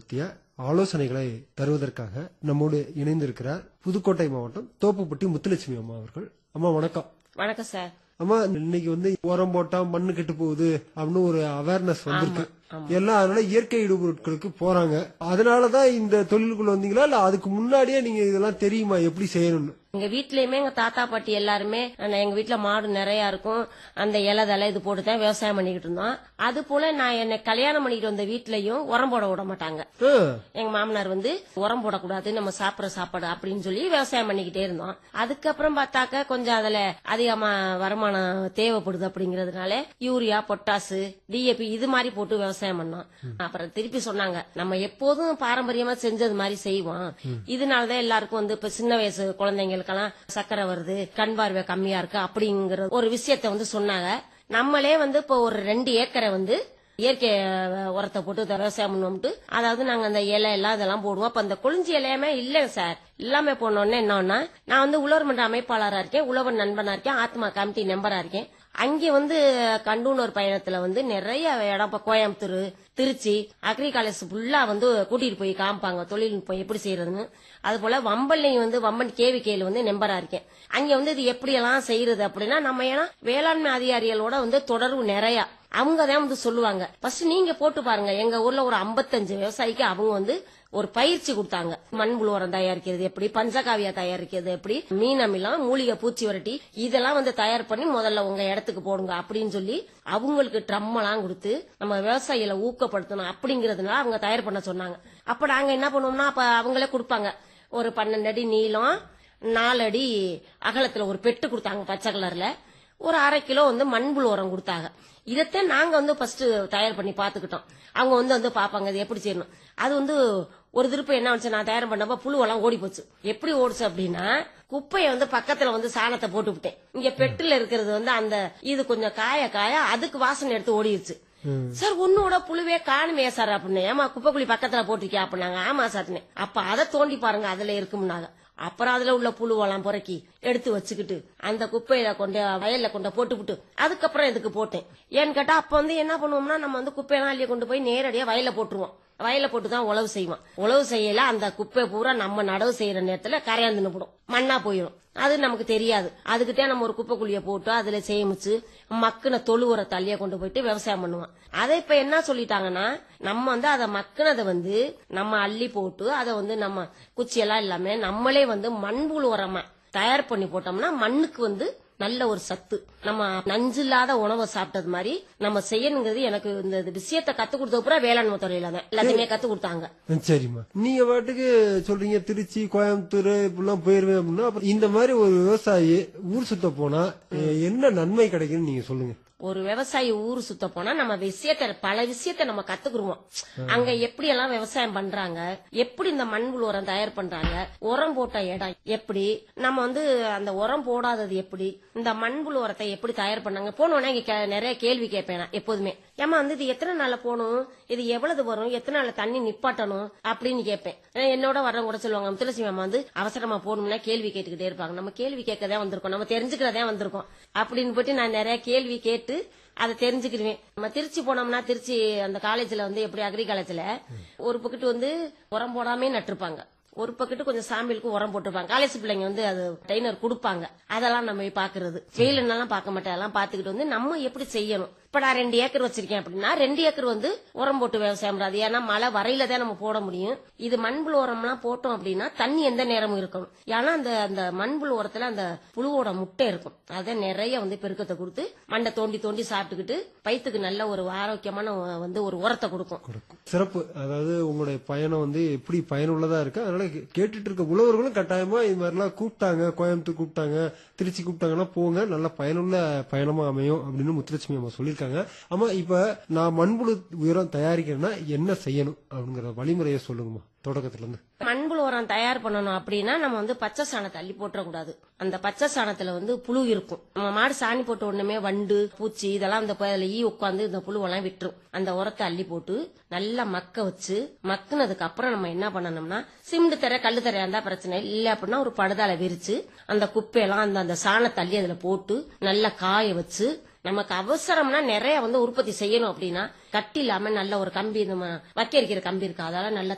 பற்றிய ஆலோசனைகளை தருவதற்காக நம்மோடு இணைந்திருக்கிறார் புதுக்கோட்டை மாவட்டம் தோப்புப்பட்டி முத்துலட்சுமி அம்மா அவர்கள் அம்மா வணக்கம் வணக்கம் சார் அம்மா இன்னைக்கு வந்து உரம் போட்டா மண்ணு கெட்டு போகுது அப்படின்னு ஒரு அவேர்னஸ் வந்திருக்கு எல்லாம் அதனால இயற்கை இடுபொருட்களுக்கு போறாங்க அதனாலதான் இந்த தொழிலுக்குள்ள வந்தீங்களா இல்ல அதுக்கு முன்னாடியே நீங்க இதெல்லாம் தெரியுமா எப்படி செய்யணும்னு எங்க வீட்லயுமே எங்க தாத்தா பாட்டி எல்லாருமே அந்த எங்க வீட்ல மாடு நிறைய இருக்கும் அந்த இலை தலை இது போட்டு தான் விவசாயம் பண்ணிக்கிட்டு இருந்தோம் அது போல நான் என்னை கல்யாணம் பண்ணிக்கிட்டு வந்த வீட்லயும் உரம் போட விட மாட்டாங்க ஆ, எங்க மாமனார் வந்து உரம் போடக்கூடாது நம்ம சாப்பிடுற சாப்பாடு அப்படின்னு சொல்லி விவசாயம் பண்ணிக்கிட்டே இருந்தோம் அதுக்கப்புறம் பார்த்தாக்க கொஞ்சம் அதுல அதிகமா வருமானம் தேவைப்படுது அப்படிங்கறதுனால யூரியா பொட்டாசு டிஏபி இது மாதிரி போட்டு விவசாயம் பண்ணோம் அப்புறம் திருப்பி சொன்னாங்க நம்ம எப்போதும் பாரம்பரியமா செஞ்சது மாதிரி செய்வோம் இதனாலதான் எல்லாருக்கும் வந்து இப்ப சின்ன வயசு குழந்தைங்களுக்கெல்லாம் சக்கரை வருது கண் பார்வை கம்மியா இருக்கு அப்படிங்கிற ஒரு விஷயத்த வந்து சொன்னாங்க நம்மளே வந்து இப்போ ஒரு ரெண்டு ஏக்கரை வந்து இயற்கை அஹ், உரத்தை போட்டு இதை விவசாயம் பண்ணுவோம்ட்டு அதாவது நாங்க அந்த இலை எல்லாம் இதெல்லாம் போடுவோம் அப்ப அந்த கொளிஞ்சி இலையமே இல்லைங்க சார் எல்லாமே போனோடனே என்னன்னா நான் வந்து உழவர் மன்ற அமைப்பாளரா இருக்கேன் உழவர் நண்பனா இருக்கேன் ஆத்மா கமிட்டி மெம்பரா இருக்கேன் அங்கே வந்து கண்டூனூர் பயணத்துல வந்து நிறைய இடம் இப்ப கோயம்புத்தூர் திருச்சி அக்ரி காலேஜ் ஃபுல்லா வந்து கூட்டிட்டு போய் காமிப்பாங்க தொழில்நுட்பம் எப்படி செய்யறதுன்னு அது போல வம்பல்லையும் வந்து வம்பன் கேவி கேல வந்து நெம்பரா இருக்கேன் அங்க வந்து இது எப்படி எல்லாம் செய்யறது அப்படின்னா நம்ம ஏன்னா வேளாண்மை அதிகாரிகளோட வந்து தொடர்பு நிறைய அவங்க தான் வந்து சொல்லுவாங்க ஃபர்ஸ்ட் நீங்க போட்டு பாருங்க எங்க ஊர்ல ஒரு 55 விவசாயிக்கு அவங்க வந்து ஒரு பயிற்சி கொடுத்தாங்க மண்புழு உரம் தயாரிக்கிறது எப்படி பஞ்சகாவியா தயாரிக்கிறது எப்படி மீன் அமிலம் மூலிகை பூச்சி வரட்டி இதெல்லாம் வந்து தயார் பண்ணி முதல்ல உங்க இடத்துக்கு போடுங்க அப்படின்னு சொல்லி அவங்களுக்கு ட்ரம் எல்லாம் கொடுத்து நம்ம விவசாயிகளை ஊக்கப்படுத்தணும் அப்படிங்கறதுனால அவங்க தயார் பண்ண சொன்னாங்க அப்ப நாங்க என்ன பண்ணுவோம்னா அப்ப அவங்களே கொடுப்பாங்க ஒரு பன்னெண்டு அடி நீளம் நாலு அடி அகலத்துல ஒரு பெட்டு கொடுத்தாங்க பச்சை கலர்ல ஒரு அரை கிலோ வந்து மண்புழு உரம் கொடுத்தாங்க இதைத்தான் நாங்க வந்து ஃபர்ஸ்ட் தயார் பண்ணி பாத்துக்கிட்டோம் அவங்க வந்து வந்து பாப்பாங்க இது எப்படி செய்யணும் அது வந்து ஒரு திருப்பம் என்ன வந்துச்சு நான் தயார் பண்ணப்ப புழுவெல்லாம் ஓடி போச்சு எப்படி ஓடுச்சு அப்படின்னா குப்பையை வந்து பக்கத்துல வந்து சாணத்தை போட்டு விட்டேன் இங்க பெட்டுல இருக்கிறது வந்து அந்த இது கொஞ்சம் காய காய அதுக்கு வாசனை எடுத்து ஓடிடுச்சு சார் உன்னோட புழுவே காணுமே சார் அப்படின்னு ஏமா குப்பைக்குழி பக்கத்துல போட்டிருக்கியா அப்படின்னாங்க ஆமா சார்னு அப்ப அதை தோண்டி பாருங்க அதுல இருக்கும்னாங்க அப்புறம் அதுல உள்ள புழுவெல்லாம் புறக்கி எடுத்து வச்சுக்கிட்டு அந்த குப்பையில கொண்டு வயல்ல கொண்டு போட்டுவிட்டு அதுக்கப்புறம் இதுக்கு போட்டேன் ஏன்னு கேட்டா அப்ப வந்து என்ன பண்ணுவோம்னா நம்ம வந்து குப்பையெல்லாம் அள்ளி கொண்டு போய் நேரடியா வயல்ல போட்டுருவோம் வயல்ல போட்டு தான் உழவு செய்வோம் உழவு செய்யல அந்த குப்பை பூரா நம்ம நடவு செய்யற நேரத்துல கரையாந்து நிப்படும் மண்ணா போயிடும் அது நமக்கு தெரியாது அதுக்கிட்டே நம்ம ஒரு குப்பை குழிய போட்டு அதுல சேமிச்சு மக்குன தொழு உர தள்ளிய கொண்டு போயிட்டு விவசாயம் பண்ணுவோம் அதை இப்ப என்ன சொல்லிட்டாங்கன்னா நம்ம வந்து அதை மக்குனதை வந்து நம்ம அள்ளி போட்டு அதை வந்து நம்ம குச்சியெல்லாம் இல்லாம நம்மளே வந்து மண்புழு உரமா தயார் பண்ணி போட்டோம்னா மண்ணுக்கு வந்து நல்ல ஒரு சத்து நம்ம நஞ்சு இல்லாத உணவை சாப்பிட்டது மாதிரி நம்ம செய்யணுங்கிறது எனக்கு இந்த விஷயத்தை கத்து கொடுத்த பூரா வேளாண்மை துறையில தான் எல்லாத்தையுமே கத்து கொடுத்தாங்க ம், சரிம்மா நீங்க பாட்டுக்கு சொல்றீங்க திருச்சி கோயம்புத்தூர் இப்படிலாம் போயிருவேன் அப்படின்னா அப்புறம் இந்த மாதிரி ஒரு விவசாயி ஊர் சுத்த போனா எ- என்ன நன்மை கிடைக்குன்னு நீங்க சொல்லுங்க ஒரு விவசாயி ஊர் சுத்த போனா நம்ம விஷயத்த பல விஷயத்த நம்ம கத்துக்குருவோம் அங்க எப்படி எல்லாம் விவசாயம் பண்றாங்க எப்படி இந்த மண்புழு உரம் தயார் பண்றாங்க உரம் போட்ட இடம் எப்படி நம்ம வந்து அந்த உரம் போடாதது எப்படி இந்த மண்புழு உரத்தை எப்படி தயார் பண்ணாங்க போனோடனே இங்க கே- நிறைய கேள்வி கேட்பேன் நான் எப்போதுமே ஏமா வந்து இது எத்தனை நாள்ல போகணும் இது எவ்வளவு வரும் எத்தனை நாள்ல தண்ணி நிப்பாட்டணும் அப்படின்னு கேட்பேன் ஏன்னா என்னோட வரவங்க கூட சொல்லுவாங்க முத்துலட்சுமி அம்மா வந்து அவசரமா போகணும்னா கேள்வி கேட்டுக்கிட்டே இருப்பாங்க நம்ம கேள்வி கேட்கதான் வந்திருக்கோம் நம்ம தெரிஞ்சுக்கிறதே வந்திருக்கோம் அப்படின்னு போட்டு நான் நிறைய கேள்வி கேட்டு அதை தெரிஞ்சுக்கிடுவேன் நம்ம திருச்சி போனோம்னா திருச்சி அந்த காலேஜ்ல வந்து எப்படி அக்ரி காலேஜ்ல ஒரு பக்கெட் வந்து உரம் போடாமே நட்டிருப்பாங்க ஒரு பக்கெட்டு கொஞ்சம் சாம்பிளுக்கு உரம் போட்டுருப்பாங்க காலேஜ் பிள்ளைங்க வந்து அது ட்ரைனர் கொடுப்பாங்க அதெல்லாம் நம்ம போய் பாக்குறது வெயிலுன்னெல்லாம் பார்க்க மாட்டேன் அதெல்லாம் பாத்துக்கிட்டு வந்து நம்ம எப்படி செய்யணும் இப்ப நான் ரெண்டு ஏக்கர் வச்சிருக்கேன் அப்படின்னா ரெண்டு ஏக்கர் வந்து உரம் போட்டு விவசாயம் பண்றது ஏன்னா மழை வரையில தான் நம்ம போட முடியும் இது மண்புழு உரம்லாம் போட்டோம் அப்படின்னா தண்ணி எந்த நேரமும் இருக்கணும் ஏன்னா அந்த அந்த மண்புழு உரத்துல அந்த புழுவோட முட்டை இருக்கும் அதை நிறைய வந்து பெருக்கத்தை கொடுத்து மண்டை தோண்டி தோண்டி சாப்பிட்டுக்கிட்டு வயிற்றுக்கு நல்ல ஒரு ஆரோக்கியமான உ- வந்து ஒரு உரத்தை கொடுக்கும் கொடுக்கும் சிறப்பு அதாவது உங்களுடைய பயணம் வந்து எப்படி பயனுள்ளதா இருக்கு அதனால கே- கேட்டுட்டு இருக்க உழவர்களும் கட்டாயமா இது மாதிரிலாம் கூப்பிட்டாங்க கோயம்புத்தூர் கூப்பிட்டாங்க திருச்சி கூப்பிட்டாங்கன்னா போங்க நல்ல பயனுள்ள பயணமா அமையும் அப்படின்னு முத்துலட்சுமி அம்மா சொல்லியிருக்காங்க ஆமா இப்ப நான் மண்புழு உரம் தயாரிக்கிறேன்னா என்ன செய்யணும் அப்படிங்கிற வழிமுறையை சொல்லுங்கம்மா தொடக்கத்துல இருந்து மண்புழு உரம் தயார் பண்ணணும் அப்படின்னா நம்ம வந்து பச்சை சாணத்தை அள்ளி போட்டுறக்கூடாது அந்த பச்சை சாணத்துல வந்து புழு இருக்கும் நம்ம மாடு சாணி போட்ட உடனே வண்டு பூச்சி இதெல்லாம் அந்த ப- அதுல ஈ உட்காந்து இந்த புழுவெல்லாம் விட்டுரும் அந்த உரத்தை அள்ளி போட்டு நல்லா மக்க வச்சு மக்குனதுக்கு அப்புறம் நம்ம என்ன பண்ணணும்னா சிமெண்ட் தர கல்லு தரையா இருந்தா பிரச்சனை இல்ல அப்படின்னா ஒரு படுதால விரிச்சு அந்த குப்பையெல்லாம் அந்த அந்த சாணத்தை அள்ளி அதுல போட்டு நல்லா காய வச்சு நமக்கு அவசரம்னா நிறைய வந்து உற்பத்தி செய்யணும் அப்படின்னா கட்டி இல்லாம நல்ல ஒரு கம்பி நம்ம வைக்க இருக்கிற கம்பி இருக்கு அதால நல்லா